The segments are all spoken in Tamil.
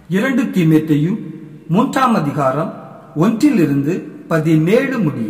இரண்டு தீமேத்தையும் மூன்றாம் அதிகாரம் ஒன்றிலிருந்து பதினேழு முடிய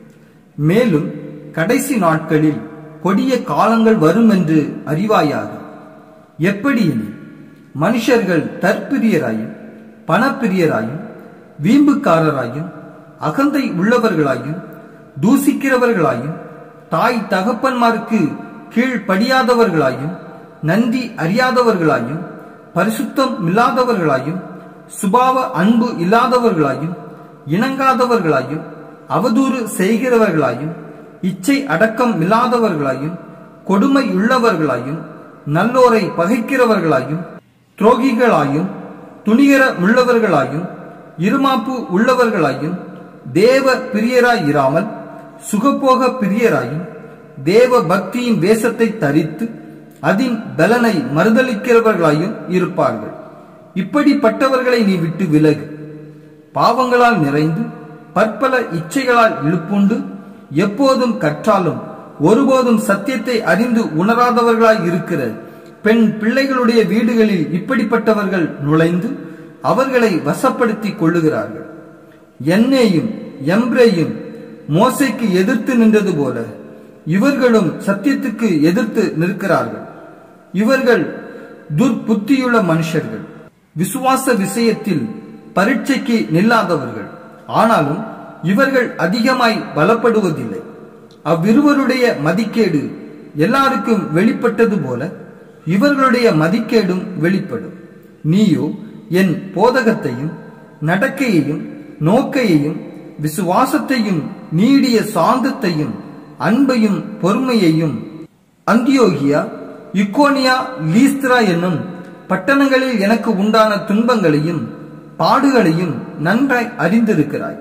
மேலும் கடைசி நாட்களில் கொடிய காலங்கள் வரும் என்று அறிவாயாக எப்படி எனில் மனுஷர்கள் தற்பிரியராயும் பணப்பிரியராயும் வீம்புக்காரராயும் அகந்தை உள்ளவர்களாயும் தூசிக்கிறவர்களாயும் தாய் தகப்பன்மாருக்கு கீழ்ப்படியாதவர்களாயும் நன்றி அறியாதவர்களாயும் பரிசுத்தம் இல்லாதவர்களாயும் சுபாவ அன்பு இல்லாதவர்களாயும் இணங்காதவர்களாயும் அவதூறு செய்கிறவர்களாயும் இச்சை அடக்கம் இல்லாதவர்களாயும் கொடுமை உள்ளவர்களாயும் நல்லோரை பகைக்கிறவர்களாயும் துரோகிகளாயும் துணிகர உள்ளவர்களாயும் இருமாப்பு உள்ளவர்களாயும் தேவ பிரியராயிராமல் சுகபோக பிரியராயும் தேவ பக்தியின் வேஷத்தை தரித்து அதின் பலனை மறுதளிக்கிறவர்களாயும் இருப்பார்கள் இப்படிப்பட்டவர்களை நீ விட்டு விலகு பாவங்களால் நிறைந்து பற்பல இச்சைகளால் இழுப்புண்டு எப்போதும் கற்றாலும் ஒருபோதும் சத்தியத்தை அறிந்து உணராதவர்களாய் இருக்கிற பெண் பிள்ளைகளுடைய வீடுகளில் இப்படிப்பட்டவர்கள் நுழைந்து அவர்களை வசப்படுத்திக் கொள்ளுகிறார்கள் என்னேயும் எம்ப்ரேயும் மோசைக்கு எதிர்த்து நின்றது போல இவர்களும் சத்தியத்துக்கு எதிர்த்து நிற்கிறார்கள் இவர்கள் துர்புத்தியுள்ள மனுஷர்கள் விசுவாச விஷயத்தில் பரீட்சைக்கு நில்லாதவர்கள் ஆனாலும் இவர்கள் அதிகமாய் பலப்படுவதில்லை அவ்விருவருடைய மதிக்கேடு எல்லாருக்கும் வெளிப்பட்டது போல இவர்களுடைய மதிக்கேடும் வெளிப்படும் நீயோ என் போதகத்தையும் நடக்கையையும் நோக்கையையும் விசுவாசத்தையும் நீடிய சாந்தத்தையும் அன்பையும் பொறுமையையும் அந்தியோகியா இக்கோனியா லீஸ்திரா என்னும் பட்டணங்களில் எனக்கு உண்டான துன்பங்களையும் பாடுகளையும் நன்றாய் அறிந்திருக்கிறாய்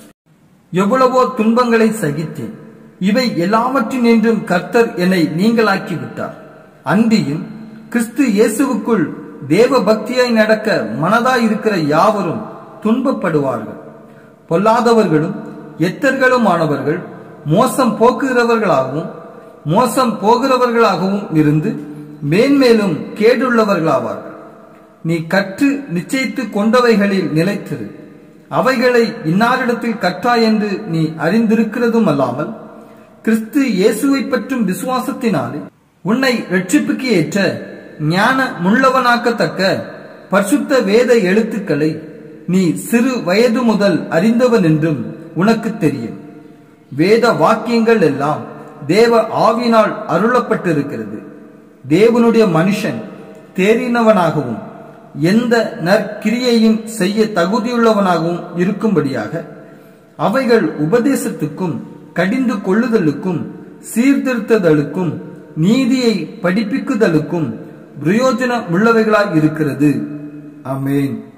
எவ்வளவோ துன்பங்களை சகித்தேன் இவை எல்லாவற்றினின்றும் கர்த்தர் என்னை நீங்களாக்கி விட்டார் அன்றியும் கிறிஸ்து இயேசுவுக்குள் தேவ பக்தியாய் நடக்க மனதாயிருக்கிற யாவரும் துன்பப்படுவார்கள் பொல்லாதவர்களும் எத்தர்களுமானவர்கள் மோசம் போக்குகிறவர்களாகவும் மோசம் போகிறவர்களாகவும் இருந்து மேன்மேலும் கேடுள்ளவர்களாவார்கள் நீ கற்று நிச்சயித்து கொண்டவைகளில் நிலைத்திரு அவைகளை இன்னாரிடத்தில் கற்றாய் என்று நீ அறிந்திருக்கிறதும் அல்லாமல் கிறிஸ்து இயேசுவை பற்றும் விசுவாசத்தினாலே உன்னை ரட்சிப்புக்கு ஏற்ற ஞான முள்ளவனாக்கத்தக்க பரிசுத்த வேத எழுத்துக்களை நீ சிறு வயது முதல் அறிந்தவன் என்றும் உனக்கு தெரியும் வேத வாக்கியங்கள் எல்லாம் தேவ ஆவினால் அருளப்பட்டிருக்கிறது தேவனுடைய மனுஷன் தேறினவனாகவும் எந்த நற்கிரியையும் செய்ய தகுதியுள்ளவனாகவும் இருக்கும்படியாக அவைகள் உபதேசத்துக்கும் கடிந்து கொள்ளுதலுக்கும் சீர்திருத்தலுக்கும் நீதியை படிப்பிக்குதலுக்கும் பிரயோஜனம் உள்ளவைகளாய் இருக்கிறது அமேன்